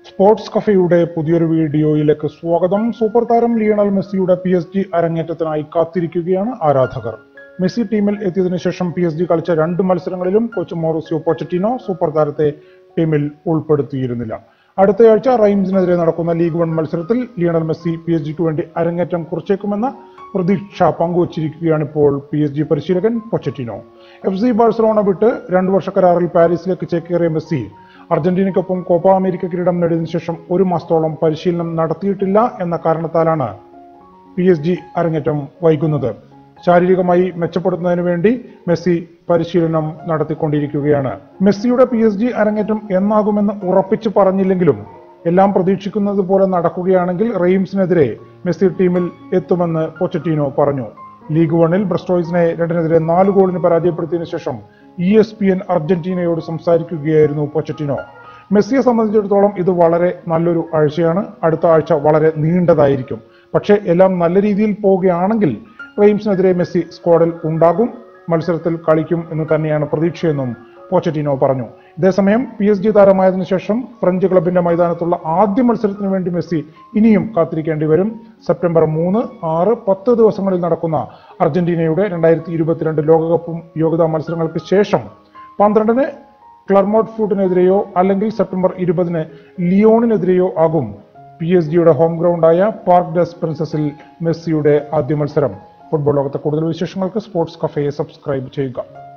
sports കഫയുടെ പുതിയൊരു വീഡിയോയിലേക്ക് സ്വാഗതം സൂപ്പർ താരം ലിയണൽ മെസ്സിയുടെ പി എസ് ജി അരങ്ങേറ്റത്തിനായി കാത്തിരിക്കുകയാണ് ആരാധകർ മെസ്സി ടീമിൽ എത്തിയതിനു ശേഷം പി എസ് ജി കളിച്ച രണ്ട് മത്സരങ്ങളിലും കോച്ച് മോറിസിയോ പൊച്ചറ്റിനോ സൂപ്പർ താരത്തെ ടീമിൽ ഉൾപ്പെടുത്തിയിരുന്നില്ല അടുത്തയാഴ്ച റൈംസിനെതിരെ നടക്കുന്ന ലീഗ് വൺ മത്സരത്തിൽ ലിയണൽ മെസ്സി പി എസ് ജിക്ക് വേണ്ടി അരങ്ങേറ്റം കുറിച്ചേക്കുമെന്ന പ്രതീക്ഷ പങ്കുവച്ചിരിക്കുകയാണ് ഇപ്പോൾ പി എസ് ജി പരിശീലകൻ പൊച്ചറ്റിനോ എഫ് സി ബാഴ്സലോണ വിട്ട് രണ്ടു വർഷ കരാറിൽ പാരീസിലേക്ക് ചേക്കേറിയ മെസ്സി അർജന്റീനയ്ക്കൊപ്പം കോപ്പ അമേരിക്ക കിരീടം നേടിയതിനു ശേഷം ഒരു മാസത്തോളം പരിശീലനം നടത്തിയിട്ടില്ല എന്ന കാരണത്താലാണ് പി എസ് ജി അരങ്ങേറ്റം വൈകുന്നത് ശാരീരികമായി മെച്ചപ്പെടുത്തുന്നതിന് വേണ്ടി മെസ്സി പരിശീലനം നടത്തിക്കൊണ്ടിരിക്കുകയാണ് മെസ്സിയുടെ പി എസ് ജി അരങ്ങേറ്റം എന്നാകുമെന്ന് ഉറപ്പിച്ചു പറഞ്ഞില്ലെങ്കിലും എല്ലാം പ്രതീക്ഷിക്കുന്നത് പോലെ നടക്കുകയാണെങ്കിൽ റെയിംസിനെതിരെ മെസ്സി ടീമിൽ എത്തുമെന്ന് പൊച്ചറ്റീനോ പറഞ്ഞു ലീഗ് വണ്ണിൽ ബ്രസ്റ്റോയ്സിനെ രണ്ടിനെതിരെ നാല് ഗോളിന് പരാജയപ്പെടുത്തിയതിനു ശേഷം ഇ എസ് പി എൻ അർജന്റീനയോട് സംസാരിക്കുകയായിരുന്നു പൊച്ചറ്റിനോ മെസ്സിയെ സംബന്ധിച്ചിടത്തോളം ഇത് വളരെ നല്ലൊരു ആഴ്ചയാണ് അടുത്ത ആഴ്ച വളരെ നീണ്ടതായിരിക്കും പക്ഷേ എല്ലാം നല്ല രീതിയിൽ പോവുകയാണെങ്കിൽ റെയിംസിനെതിരെ മെസ്സി സ്ക്വാഡിൽ ഉണ്ടാകും മത്സരത്തിൽ കളിക്കും എന്ന് തന്നെയാണ് പ്രതീക്ഷയെന്നും പോച്ചറ്റിനോ പറഞ്ഞു ഇതേസമയം പി എസ് ജി താരമായതിനു ശേഷം ഫ്രഞ്ച് ക്ലബിന്റെ മൈതാനത്തുള്ള ആദ്യ മത്സരത്തിന് വേണ്ടി മെസ്സി ഇനിയും കാത്തിരിക്കേണ്ടി വരും സെപ്റ്റംബർ മൂന്ന് ആറ് പത്ത് ദിവസങ്ങളിൽ നടക്കുന്ന അർജന്റീനയുടെ രണ്ടായിരത്തി ഇരുപത്തിരണ്ട് ലോകകപ്പും യോഗ്യതാ മത്സരങ്ങൾക്ക് ശേഷം പന്ത്രണ്ടിന് ക്ലർമോട്ട് ഫൂട്ടിനെതിരെയോ അല്ലെങ്കിൽ സെപ്റ്റംബർ ഇരുപതിന് ലിയോണിനെതിരെയോ ആകും പി എസ് ജിയുടെ ഹോം ഗ്രൗണ്ടായ പാർക്ക് ഡെസ് പ്രിൻസസിൽ മെസ്സിയുടെ ആദ്യ മത്സരം ഫുട്ബോൾ ലോകത്തെ കൂടുതൽ വിശേഷങ്ങൾക്ക് സ്പോർട്സ് കഫയെ സബ്സ്ക്രൈബ് ചെയ്യുക